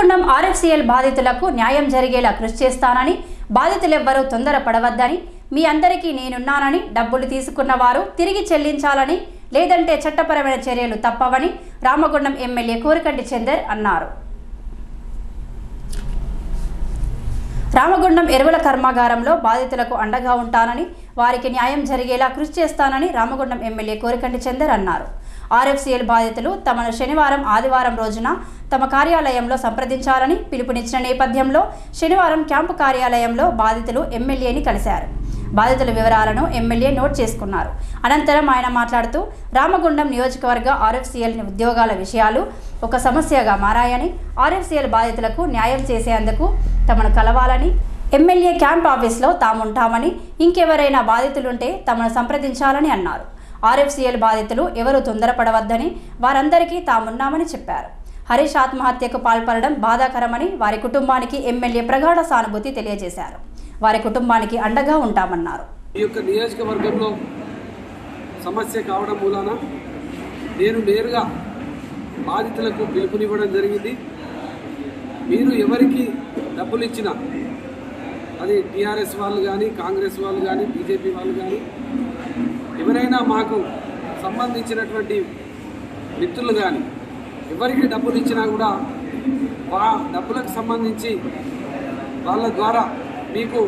Ramagundam RFCL బాధితులకు న్యాయం జరిగేలా కృషి చేస్తానని బాధితులెవ్వరూ తొందరపడవద్దని మీ అందరికీ నేనున్నానని డబ్బులు తీసుకున్న వారు తిరిగి చెల్లించాలని లేదంటే చట్టపరమైన చర్యలు తప్పవని రామగుండం ఎమ్మెల్యే కోరికంటి చందర్ అన్నారు రామగుండం ఎరువుల కర్మాగారంలో బాధితులకు అండగా ఉంటానని వారికి న్యాయం జరిగేలా కృషి చేస్తానని రామగుండం ఎమ్మెల్యే కోరికంటి చందర్ అన్నారు ఆర్ఎఫ్సిఎల్ బాధితులు తమను శనివారం ఆదివారం రోజున తమ కార్యాలయంలో సంప్రదించాలని పిలుపునిచ్చిన నేపథ్యంలో శనివారం క్యాంపు కార్యాలయంలో బాధితులు ఎమ్మెల్యేని కలిశారు బాధితుల వివరాలను ఎమ్మెల్యే నోట్ చేసుకున్నారు అనంతరం ఆయన మాట్లాడుతూ రామగుండం నియోజకవర్గ ఆర్ఎఫ్సిఎల్ ఉద్యోగాల విషయాలు ఒక సమస్యగా మారాయని ఆర్ఎఫ్సిఎల్ బాధితులకు న్యాయం చేసేందుకు తమను కలవాలని ఎమ్మెల్యే క్యాంప్ ఆఫీస్లో తాముంటామని ఇంకెవరైనా బాధితులుంటే తమను సంప్రదించాలని అన్నారు ఆర్ఎఫ్సిఎల్ బాధితులు ఎవరు తొందరపడవద్దని వారందరికీ తామున్నామని చెప్పారు హరీష్ ఆత్మహత్యకు పాల్పడడం బాధాకరమని వారి కుటుంబానికి ఎమ్మెల్యే ప్రగాఢ సానుభూతి తెలియజేశారు వారి కుటుంబానికి అండగా ఉంటామన్నారు ఈ యొక్క నియోజకవర్గంలో సమస్య కావడం మూలాన నేను నేరుగా బాధితులకు పిలుపునివ్వడం జరిగింది మీరు ఎవరికి డబ్బులు ఇచ్చినా అది టీఆర్ఎస్ వాళ్ళు కానీ కాంగ్రెస్ వాళ్ళు కానీ బీజేపీ వాళ్ళు కానీ ఎవరైనా మాకు సంబంధించినటువంటి మిత్రులు కానీ ఎవరికి డబ్బులు ఇచ్చినా కూడా వా డబ్బులకు సంబంధించి వాళ్ళ ద్వారా మీకు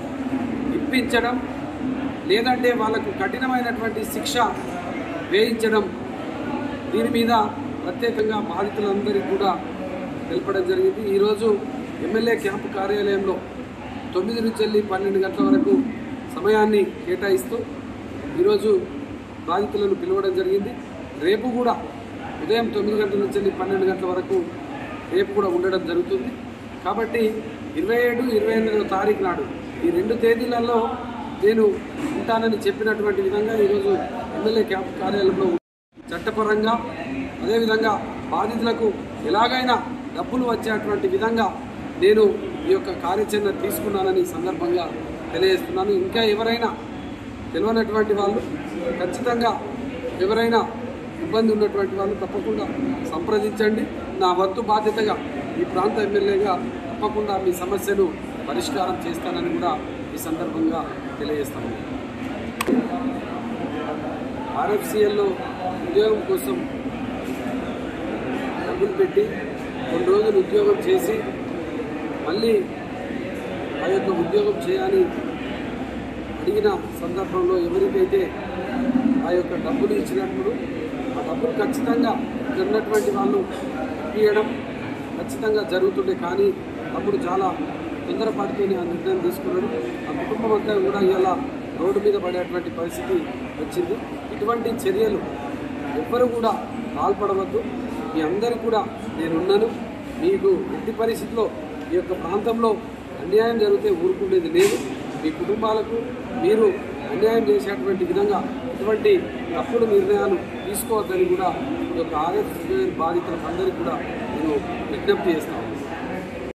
ఇప్పించడం లేదంటే వాళ్ళకు కఠినమైనటువంటి శిక్ష వేయించడం దీని మీద ప్రత్యేకంగా బాధితులందరికీ కూడా తెలపడం జరిగింది ఈరోజు ఎమ్మెల్యే క్యాంపు కార్యాలయంలో తొమ్మిది నుంచి వెళ్ళి పన్నెండు గంటల వరకు సమయాన్ని కేటాయిస్తూ ఈరోజు బాధితులను పిలవడం జరిగింది రేపు కూడా ఉదయం తొమ్మిది గంటల నుంచి వెళ్ళి పన్నెండు గంటల వరకు రేపు కూడా ఉండడం జరుగుతుంది కాబట్టి ఇరవై ఏడు ఇరవై ఎనిమిదవ తారీఖు నాడు ఈ రెండు తేదీలలో నేను ఉంటానని చెప్పినటువంటి విధంగా ఈరోజు ఎమ్మెల్యే క్యాంప్ కార్యాలయంలో చట్టపరంగా అదేవిధంగా బాధితులకు ఎలాగైనా డబ్బులు వచ్చేటువంటి విధంగా నేను ఈ యొక్క కార్యాచరణ తీసుకున్నానని ఈ సందర్భంగా తెలియజేస్తున్నాను ఇంకా ఎవరైనా తెలియనటువంటి వాళ్ళు ఖచ్చితంగా ఎవరైనా ఇబ్బంది ఉన్నటువంటి వాళ్ళు తప్పకుండా సంప్రదించండి నా వంతు బాధ్యతగా ఈ ప్రాంత ఎమ్మెల్యేగా తప్పకుండా మీ సమస్యను పరిష్కారం చేస్తానని కూడా ఈ సందర్భంగా తెలియజేస్తాను ఆర్ఎఫ్సిఎల్లో ఉద్యోగం కోసం డబ్బులు పెట్టి కొన్ని రోజులు ఉద్యోగం చేసి మళ్ళీ ఆ యొక్క ఉద్యోగం చేయాలి అడిగిన సందర్భంలో ఎవరికైతే ఆ యొక్క డబ్బులు ఇచ్చినప్పుడు ఆ డబ్బులు ఖచ్చితంగా ఇక్కడ ఉన్నటువంటి వాళ్ళు ఇప్పియడం ఖచ్చితంగా జరుగుతుండే కానీ అప్పుడు చాలా తొందరపాటుతోనే ఆ నిర్ణయం తీసుకున్నాడు ఆ కుటుంబం అంతా కూడా ఇలా రోడ్డు మీద పడేటువంటి పరిస్థితి వచ్చింది ఇటువంటి చర్యలు ఎవ్వరు కూడా పాల్పడవద్దు మీ అందరికీ కూడా నేనున్నాను మీకు ఎట్టి పరిస్థితిలో ఈ యొక్క ప్రాంతంలో అన్యాయం జరిగితే ఊరుకునేది లేదు మీ కుటుంబాలకు మీరు అన్యాయం చేసేటువంటి విధంగా ఇటువంటి తప్పుడు నిర్ణయాలు తీసుకోవద్దని కూడా ఈ యొక్క ఆర్ఎఫ్ బాధితులకు అందరికీ కూడా నేను విజ్ఞప్తి చేస్తాను